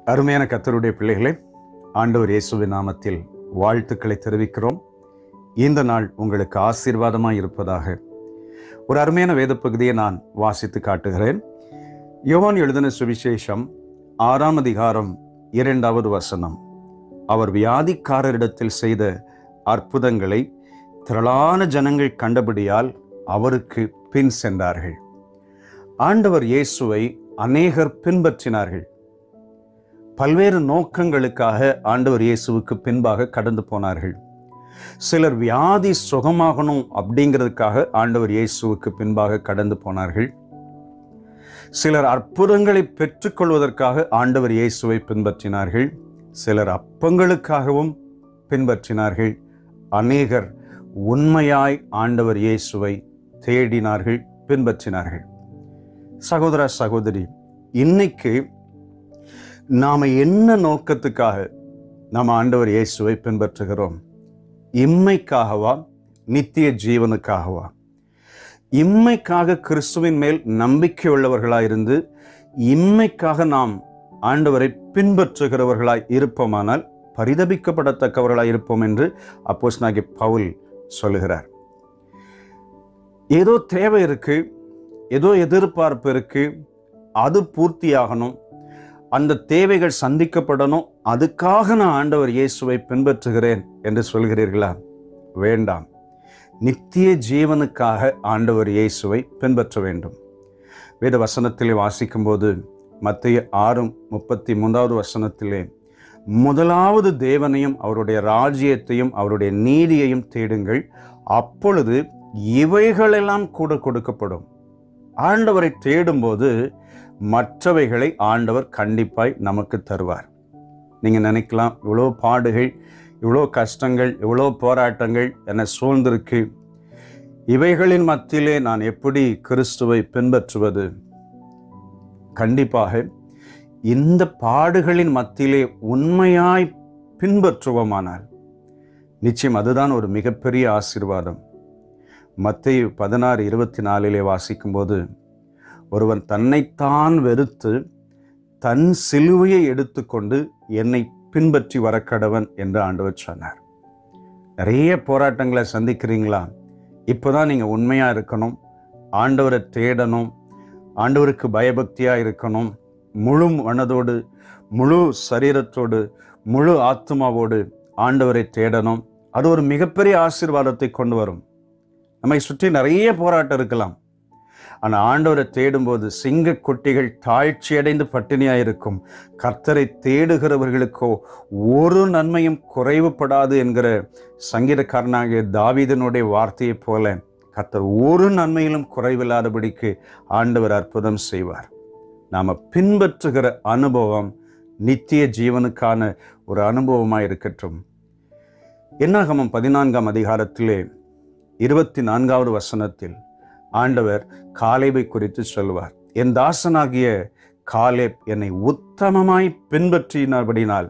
அருமையான கத்தருடைய பிள்ளைகளே ஆண்டவர் இயேசுவின் நாமத்தில் வாழ்த்துக்களை தெரிவிக்கிறோம் இந்த நாள் உங்களுக்கு ஆசீர்வாதமாக இருப்பதாக ஒரு அருமையான வேத பகுதியை நான் வாசித்து காட்டுகிறேன் யோவான் எழுதின சுவிசேஷம் ஆறாம் அதிகாரம் இரண்டாவது வசனம் அவர் வியாதிக்காரரிடத்தில் செய்த அற்புதங்களை திரளான ஜனங்கள் கண்டபடியால் அவருக்கு பின் சென்றார்கள் ஆண்டவர் இயேசுவை அநேகர் பின்பற்றினார்கள் பல்வேறு நோக்கங்களுக்காக ஆண்டவர் இயேசுவுக்கு பின்பாக கடந்து போனார்கள் சிலர் வியாதி சுகமாகணும் அப்படிங்கிறதுக்காக ஆண்டவர் இயேசுவுக்கு பின்பாக கடந்து போனார்கள் சிலர் அற்புதங்களை பெற்றுக்கொள்வதற்காக ஆண்டவர் இயேசுவை பின்பற்றினார்கள் சிலர் அப்பங்களுக்காகவும் பின்பற்றினார்கள் அநேகர் உண்மையாய் ஆண்டவர் இயேசுவை தேடினார்கள் பின்பற்றினார்கள் சகோதர சகோதரி இன்னைக்கு நாம என்ன நோக்கத்துக்காக நாம் ஆண்டவர் இயேசுவை பின்பற்றுகிறோம் இம்மைக்காகவா நித்திய ஜீவனுக்காகவா இம்மைக்காக கிறிஸ்துவின் மேல் நம்பிக்கை உள்ளவர்களாயிருந்து இம்மைக்காக நாம் ஆண்டவரை பின்பற்றுகிறவர்களாய் இருப்போமானால் பரிதபிக்கப்படத்தக்கவர்களாய் இருப்போம் என்று அப்போஸ் நாகி பவுல் சொல்லுகிறார் ஏதோ தேவை இருக்கு ஏதோ எதிர்பார்ப்பு இருக்கு அது பூர்த்தியாகணும் அந்த தேவைகள் சந்திக்கப்படணும் அதுக்காக நான் ஆண்டவர் இயேசுவை பின்பற்றுகிறேன் என்று சொல்கிறீர்களா வேண்டாம் நித்திய ஜீவனுக்காக ஆண்டவர் இயேசுவை பின்பற்ற வேண்டும் வேத வசனத்திலே வாசிக்கும்போது மத்திய ஆறு முப்பத்தி மூன்றாவது வசனத்திலே முதலாவது தேவனையும் அவருடைய ராஜ்யத்தையும் அவருடைய நீதியையும் தேடுங்கள் அப்பொழுது இவைகளெல்லாம் கூட கொடுக்கப்படும் ஆண்டவரை தேடும்போது மற்றவைகளை ஆண்டவர் கண்டிப்பாய் நமக்கு தருவார் நீங்கள் நினைக்கலாம் இவ்வளோ பாடுகள் இவ்வளோ கஷ்டங்கள் இவ்வளோ போராட்டங்கள் என்னை சூழ்ந்திருக்கு இவைகளின் மத்தியிலே நான் எப்படி கிறிஸ்துவை பின்பற்றுவது கண்டிப்பாக இந்த பாடுகளின் மத்தியிலே உண்மையாய் பின்பற்றுவோமானால் நிச்சயம் அதுதான் ஒரு மிகப்பெரிய ஆசீர்வாதம் மத்திய பதினாறு இருபத்தி நாலிலே வாசிக்கும்போது ஒருவன் தன்னைத்தான் வெறுத்து தன் சிலுவையை எடுத்துக்கொண்டு என்னை பின்பற்றி வரக்கடவன் என்று ஆண்டவர் சொன்னார் நிறைய போராட்டங்களை சந்திக்கிறீங்களா இப்போதான் நீங்கள் உண்மையாக இருக்கணும் ஆண்டவரை தேடணும் ஆண்டவருக்கு பயபக்தியாக இருக்கணும் முழு மனதோடு முழு சரீரத்தோடு முழு ஆத்மாவோடு ஆண்டவரை தேடணும் அது ஒரு மிகப்பெரிய ஆசீர்வாதத்தை கொண்டு வரும் நம்மை சுற்றி நிறைய போராட்டம் இருக்கலாம் ஆனால் ஆண்டவரை தேடும்போது சிங்க குட்டிகள் தாழ்ச்சியடைந்து பட்டினியாக இருக்கும் கர்த்தரை தேடுகிறவர்களுக்கோ ஒரு நன்மையும் குறைவுபடாது என்கிற சங்கீதக்காரனாகிய தாவீதனுடைய வார்த்தையைப் போல கர்த்தர் ஒரு நன்மையிலும் குறைவில்லாதபடிக்கு ஆண்டவர் அற்புதம் செய்வார் நாம் பின்பற்றுகிற அனுபவம் நித்திய ஜீவனுக்கான ஒரு அனுபவமாக இருக்கட்டும் என்னாகமம் பதினான்காம் அதிகாரத்திலே இருபத்தி நான்காவது வசனத்தில் ஆண்டவர் காலேபை குறித்து சொல்வார் என் தாசனாகிய காலேப் என்னை உத்தமமாய் பின்பற்றினபடினால்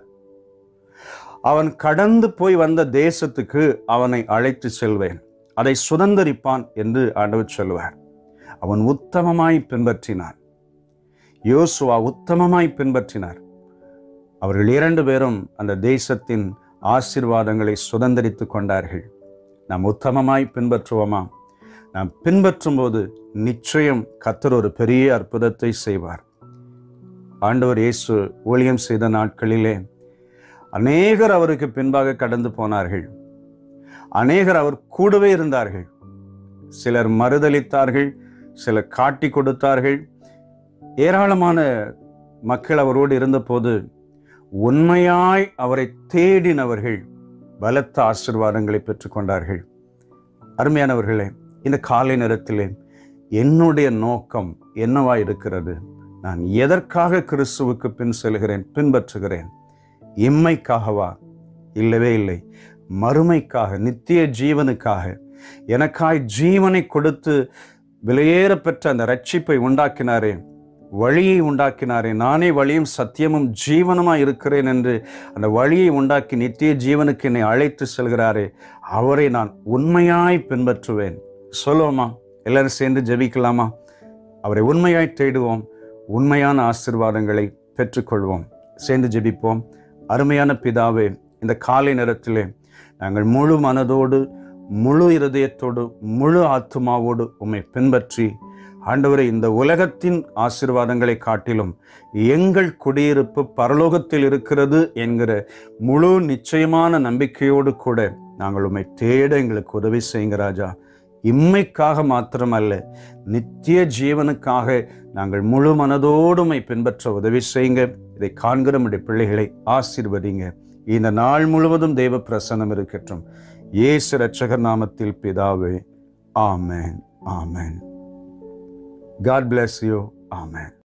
அவன் கடந்து போய் வந்த தேசத்துக்கு அவனை அழைத்து செல்வேன் அதை சுதந்தரிப்பான் என்று ஆண்டவர் சொல்வார் அவன் உத்தமமாய் பின்பற்றினான் யோசுவா உத்தமமாய் பின்பற்றினார் அவர்கள் இரண்டு பேரும் அந்த தேசத்தின் ஆசீர்வாதங்களை சுதந்திரித்து கொண்டார்கள் நாம் உத்தமமாய் பின்பற்றுவோமா நாம் பின்பற்றும் போது நிச்சயம் கத்தர் ஒரு பெரிய அற்புதத்தை செய்வார் ஆண்டவர் இயேசு ஊழியம் செய்த நாட்களிலே அநேகர் அவருக்கு பின்பாக கடந்து போனார்கள் அநேகர் அவர் கூடவே இருந்தார்கள் சிலர் மறுதளித்தார்கள் சிலர் காட்டி கொடுத்தார்கள் ஏராளமான மக்கள் அவரோடு இருந்தபோது உண்மையாய் அவரை தேடினவர்கள் பலத்த ஆசிர்வாதங்களை பெற்றுக்கொண்டார்கள் அருமையானவர்களே இந்த காலை நேரத்திலே என்னுடைய நோக்கம் என்னவா இருக்கிறது நான் எதற்காக கிறிஸ்துவுக்கு பின் செல்கிறேன் பின்பற்றுகிறேன் இம்மைக்காகவா இல்லவே இல்லை மறுமைக்காக நித்திய ஜீவனுக்காக எனக்காய் ஜீவனை கொடுத்து விலையேற பெற்ற அந்த ரட்சிப்பை உண்டாக்கினாரே வழியை உண்டாக்கினாரே நானே வழியும் சத்தியமும் ஜீவனுமாய் இருக்கிறேன் என்று அந்த வழியை உண்டாக்கி நித்திய ஜீவனுக்கு என்னை அழைத்து செல்கிறாரே அவரை நான் உண்மையாய் பின்பற்றுவேன் சொல்லுவோமா எல்லாரும் சேர்ந்து ஜெபிக்கலாமா அவரை உண்மையாய் தேடுவோம் உண்மையான ஆசிர்வாதங்களை பெற்றுக்கொள்வோம் சேர்ந்து ஜெபிப்போம் அருமையான பிதாவே இந்த காலை நேரத்திலே நாங்கள் முழு மனதோடு முழு இருதயத்தோடு முழு ஆத்மாவோடு உம்மை பின்பற்றி ஆண்டவரை இந்த உலகத்தின் ஆசீர்வாதங்களை காட்டிலும் எங்கள் குடியிருப்பு பரலோகத்தில் இருக்கிறது என்கிற முழு நிச்சயமான நம்பிக்கையோடு கூட நாங்கள் உம்மை தேட எங்களுக்கு உதவி செய்யுங்க ராஜா இம்மைக்காக மாத்திரமல்ல நித்திய ஜீவனுக்காக நாங்கள் முழு மனதோடு உம்மை பின்பற்ற உதவி செய்யுங்க இதை காண்கிற நம்முடைய பிள்ளைகளை ஆசீர்வதிங்க இந்த நாள் முழுவதும் தெய்வ பிரசன்னம் இருக்கட்டும் இயேசு ரட்சகர் நாமத்தில் பிதாவே ஆமென் ஆமென் God bless you. Amen.